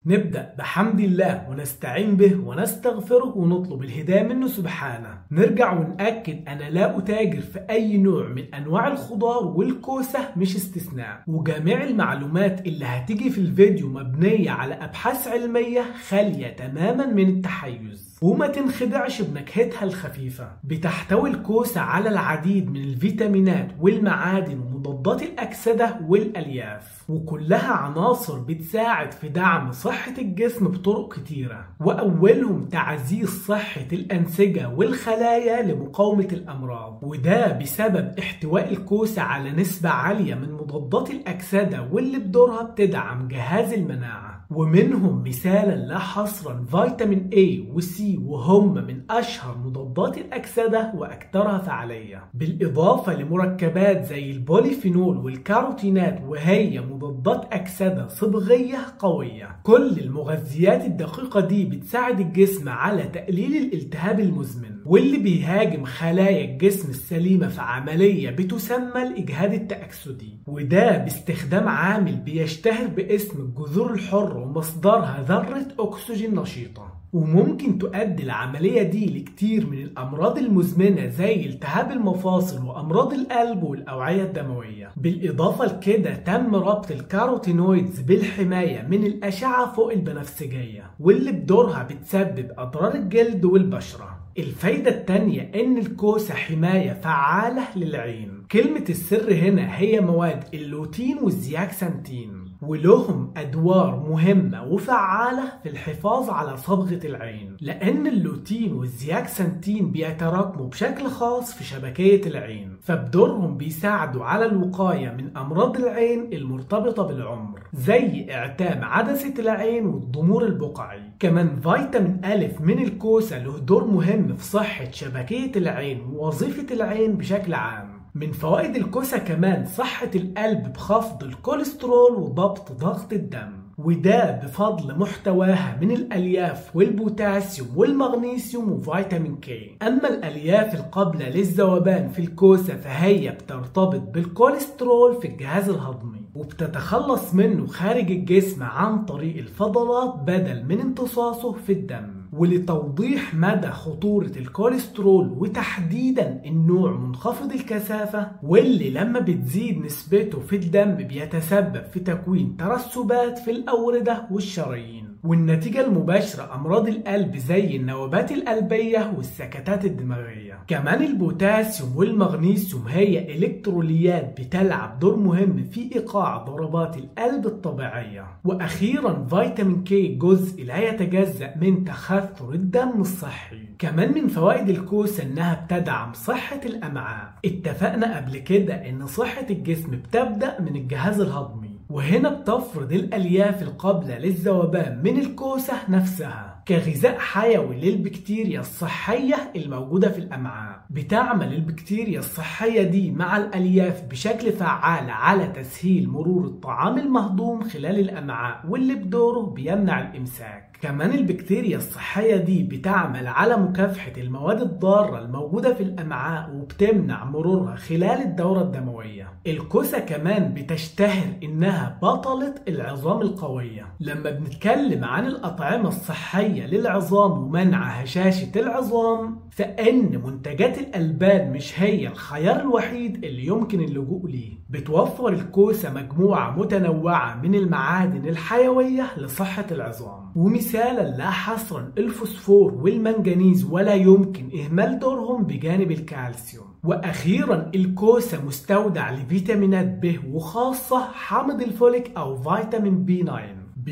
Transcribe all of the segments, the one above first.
نبدأ بحمد الله ونستعين به ونستغفره ونطلب الهداية منه سبحانه نرجع ونأكد أنا لا أتاجر في أي نوع من أنواع الخضار والكوسة مش استثناء وجميع المعلومات اللي هتيجي في الفيديو مبنية على أبحاث علمية خالية تماما من التحيز وما تنخدعش بنكهتها الخفيفة بتحتوي الكوسة على العديد من الفيتامينات والمعادن ومضادات الأكسدة والألياف وكلها عناصر بتساعد في دعم صحة الجسم بطرق كتيرة وأولهم تعزيز صحة الأنسجة والخلايا لمقاومة الأمراض وده بسبب احتواء الكوسة على نسبة عالية من مضادات الأكسدة واللي بدورها بتدعم جهاز المناعة ومنهم مثالا لا حصرا فيتامين A و C وهم من أشهر مضادات الأكسدة وأكثرها فعالية بالإضافة لمركبات زي البوليفينول والكاروتينات وهي مضادات أكسدة صبغية قوية كل المغذيات الدقيقة دي بتساعد الجسم على تقليل الالتهاب المزمن واللي بيهاجم خلايا الجسم السليمة في عملية بتسمى الإجهاد التأكسدي وده باستخدام عامل بيشتهر باسم الجذور الحرة ومصدرها ذرة أكسجين نشيطة وممكن تؤدي العملية دي لكتير من الأمراض المزمنة زي التهاب المفاصل وأمراض القلب والأوعية الدموية بالإضافة لكده تم ربط الكاروتينويدز بالحماية من الأشعة فوق البنفسجية واللي بدورها بتسبب أضرار الجلد والبشرة الفايدة التانية إن الكوسة حماية فعالة للعين كلمة السر هنا هي مواد اللوتين والزياكسانتين ولهم أدوار مهمة وفعالة في الحفاظ على صبغة العين لأن اللوتين والزياكسانتين بيتراكموا بشكل خاص في شبكية العين فبدورهم بيساعدوا على الوقاية من أمراض العين المرتبطة بالعمر زي إعتام عدسة العين والضمور البقعي كمان فيتامين ألف من الكوسة له دور مهم في صحة شبكية العين ووظيفة العين بشكل عام من فوائد الكوسة كمان صحة القلب بخفض الكوليسترول وضبط ضغط الدم وده بفضل محتواها من الألياف والبوتاسيوم والمغنيسيوم وفيتامين كي أما الألياف القابلة للذوبان في الكوسة فهي بترتبط بالكوليسترول في الجهاز الهضمي وبتتخلص منه خارج الجسم عن طريق الفضلات بدل من امتصاصه في الدم ولتوضيح مدى خطورة الكوليسترول وتحديدا النوع منخفض الكثافة واللي لما بتزيد نسبته في الدم بيتسبب في تكوين ترسبات في الأوردة والشرايين والنتيجة المباشرة أمراض القلب زي النوبات القلبية والسكتات الدماغية كمان البوتاسيوم والمغنيسيوم هي إلكتروليات بتلعب دور مهم في إيقاع ضربات القلب الطبيعية وأخيرا فيتامين كي جزء لا يتجزأ من تخثر الدم الصحي كمان من فوائد الكوسة إنها بتدعم صحة الأمعاء اتفقنا قبل كده إن صحة الجسم بتبدأ من الجهاز الهضمي وهنا بتفرض الألياف القابلة للذوبان من الكوسة نفسها كغذاء حيوي للبكتيريا الصحية الموجودة في الأمعاء بتعمل البكتيريا الصحية دي مع الألياف بشكل فعال على تسهيل مرور الطعام المهضوم خلال الأمعاء واللي بدوره بيمنع الإمساك كمان البكتيريا الصحية دي بتعمل على مكافحة المواد الضارة الموجودة في الأمعاء وبتمنع مرورها خلال الدورة الدموية الكوسة كمان بتشتهر إنها بطلة العظام القوية لما بنتكلم عن الأطعمة الصحية للعظام ومنع هشاشة العظام فإن منتجات الألبان مش هي الخيار الوحيد اللي يمكن اللجوء ليه بتوفر الكوسة مجموعة متنوعة من المعادن الحيوية لصحة العظام ومثالا لا حصرا الفوسفور والمنجنيز ولا يمكن إهمال دورهم بجانب الكالسيوم واخيرا الكوسه مستودع لفيتامينات ب وخاصه حامض الفوليك او فيتامين بي 9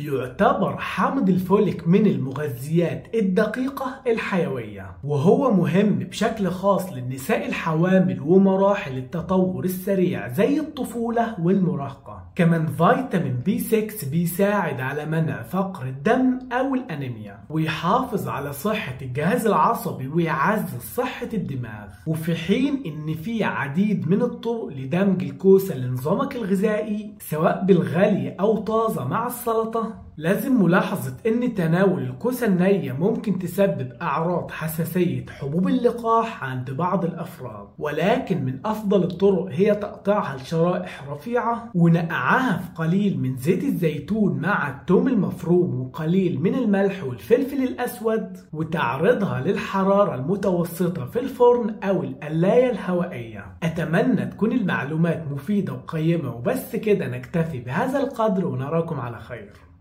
بيعتبر حامض الفوليك من المغذيات الدقيقة الحيوية وهو مهم بشكل خاص للنساء الحوامل ومراحل التطور السريع زي الطفولة والمراهقة كمان فيتامين بي 6 بيساعد على منع فقر الدم أو الأنيميا ويحافظ على صحة الجهاز العصبي ويعزز صحة الدماغ وفي حين إن في عديد من الطرق لدمج الكوسة لنظامك الغذائي سواء بالغلي أو طازة مع السلطة لازم ملاحظة ان تناول الكوسة النية ممكن تسبب اعراض حساسية حبوب اللقاح عند بعض الافراد ولكن من افضل الطرق هي تقطيعها لشرائح رفيعة ونقعها في قليل من زيت الزيتون مع التوم المفروم وقليل من الملح والفلفل الاسود وتعرضها للحرارة المتوسطة في الفرن او القلاية الهوائية اتمنى تكون المعلومات مفيدة وقيمة وبس كده نكتفي بهذا القدر ونراكم على خير